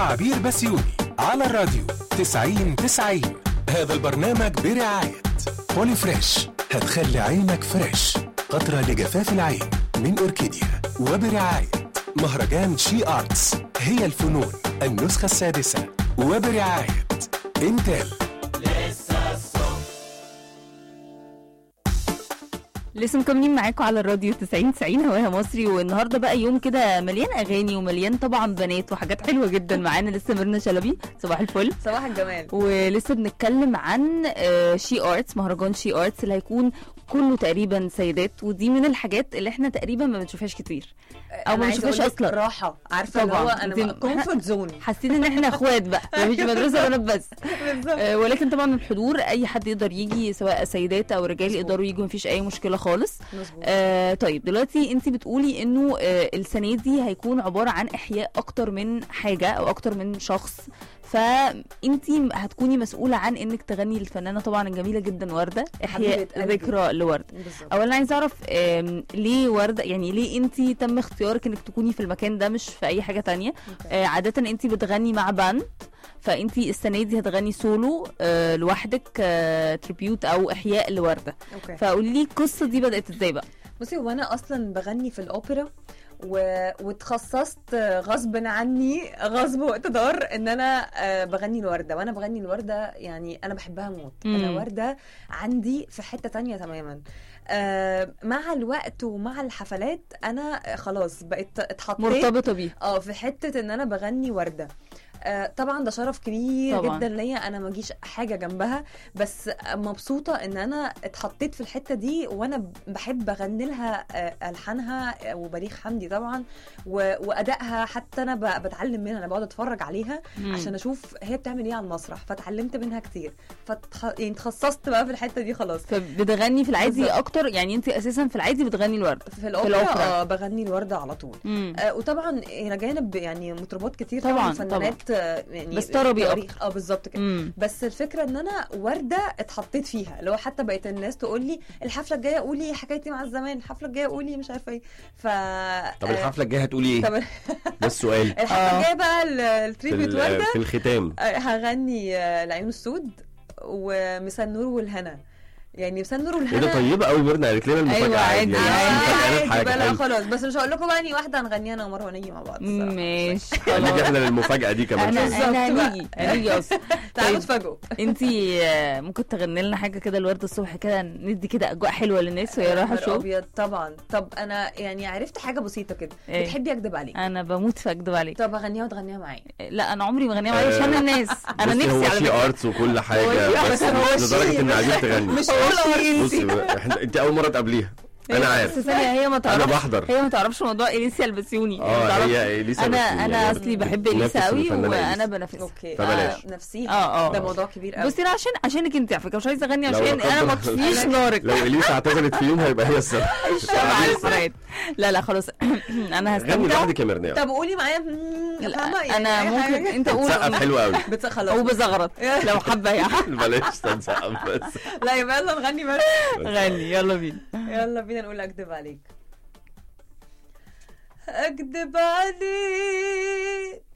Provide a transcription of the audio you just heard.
عبير بسيوني على الراديو 90 90 هذا البرنامج برعاية بولي فريش هتخلي عينك فريش قطرة لجفاف العين من أوركيديا وبرعاية مهرجان شي آرتس هي الفنون النسخة السادسة وبرعاية انتل لسه مكملين معاكم على الراديو 90 90 هواها مصري والنهارده بقى يوم كده مليان اغاني ومليان طبعا بنات وحاجات حلوه جدا معانا لسه ميرنا شلبي صباح الفل صباح الجمال ولسه بنتكلم عن شي ارتس مهرجان شي ارتس اللي هيكون كله تقريبا سيدات ودي من الحاجات اللي احنا تقريبا ما بنشوفهاش كتير او أنا ما عايزة بنشوفهاش أقول لك اصلا راحه عارفه اللي طبعاً. هو أنت- انا كومفورت زون حاسين ان احنا اخوات بقى مش مدرسه بنات بس آه، ولكن طبعا الحضور اي حد يقدر يجي سواء سيدات او رجال مظبوط. يقدروا يجوا مفيش اي مشكله خالص مظبوط آه طيب دلوقتي انت بتقولي انه آه السنه دي هيكون عباره عن احياء اكتر من حاجه او اكتر من شخص فانت هتكوني مسؤوله عن انك تغني للفنانه طبعا الجميله جدا ورده احياء حبيبة قلبي. ذكرى لورده بالظبط اولا عايزه اعرف آم، ليه ورده يعني ليه انت تم اختيارك انك تكوني في المكان ده مش في اي حاجه تانية أوكي. آه عاده انت بتغني مع باند فانت السنه دي هتغني سولو آه لوحدك آه تريبيوت او احياء لورده اوكي فقولي لي القصه دي بدات ازاي بقى بصي هو انا اصلا بغني في الاوبرا و... واتخصصت غصب عني غصب واقتدار ان انا آه، بغني الورده وانا بغني الورده يعني انا بحبها موت انا مم. ورده عندي في حته تانية تماما آه، مع الوقت ومع الحفلات انا خلاص بقيت اتحطيت مرتبطه بيها اه في حته ان انا بغني ورده آه طبعا ده شرف كبير طبعاً. جدا ليا انا ما اجيش حاجه جنبها بس مبسوطه ان انا اتحطيت في الحته دي وانا بحب اغني لها آه الحانها آه، وبليغ حمدي طبعا و- وادائها حتى انا ب- بتعلم منها انا بقعد اتفرج عليها مم. عشان اشوف هي بتعمل ايه على المسرح فتعلمت منها كتير فتخ... يعني اتخصصت بقى في الحته دي خلاص فبتغني في العادي بالظبط. اكتر يعني انت اساسا في العادي بتغني الورده في الاوبرا, الأوبرا. اه بغني الورده على طول مم. آه وطبعا الى جانب يعني مطربات كتير طبعاً، طبعا فنانات آه، يعني بس طربي تواريخ. اه بالظبط كده مم. بس الفكره ان انا ورده اتحطيت فيها اللي هو حتى بقيت الناس تقول لي الحفله الجايه قولي حكايتي مع الزمان الحفله الجايه قولي مش عارفه ايه ف طب آه، الحفله الجايه هتقولي ايه؟ طب ده السؤال الحفله آه. الجايه بقى ال- في, التريبيوت ال- ورده في الختام آه، هغني آه، العيون السود ومساء النور والهنا يعني مساء النور ايه والهنا ده طيبه قوي ميرنا قالت لنا المفاجاه أيوة، عادي، يعني آه، مش مفاجأة عادي في حاجه بقى لا حلو. خلاص بس مش هقول لكم بقى اني واحده هنغنيها انا ومروه نيجي مع بعض الصراحة. ماشي هنيجي خلاص احنا للمفاجاه دي كمان انا شوية. انا بالظبط هنيجي هنيجي اصلا تعالوا طيب. اتفاجئوا انت ممكن تغني لنا حاجه كده الورده الصبح كده ندي كده اجواء حلوه للناس وهي رايحه نهار شو ابيض طبعا طب انا يعني عرفت حاجه بسيطه كده إيه؟ بتحبي اكدب عليك انا بموت في اكدب عليك طب اغنيها وتغنيها معايا لا انا عمري ما غنيها معايا عشان آه، الناس انا بصي نفسي هو على شي فكره ارتس وكل هو حاجه شي- بس بس هو مش لدرجه شي. ان عايزين تغني مش هو هقول بصي بقى، احنا انت اول مره تقابليها انا عارف بس ثانيه هي ما تعرفش بحضر. هي ما تعرفش موضوع اليسيا البسيوني هي ما اه تعرفش. هي اليسا انا بسيوني انا يعني. اصلي بحب نفس اليسا قوي الفنانة وانا إليسا. بنافسها اوكي فبلاش. آه، نفسيها اه اه ده موضوع كبير قوي بصي انا عشان عشانك انت على فكره مش عايزه اغني لو عشان لا انا ما قدر- تطفيش نارك لو اليسا اعتزلت في يوم هيبقى هي السبب على الفرايد لا لا خلاص انا غني هستمتع لوحدك يا ميرنا طب قولي معايا مم، لا، فاهمه يعني انا أي ممكن حاجة. انت قول بتسقف حلو قوي بس او خلاص بزغرط لو حابه يعني بلاش تنسقف بس لا يبقى يلا نغني بس غني يلا بينا يلا بينا نقول اكدب عليك اكدب عليك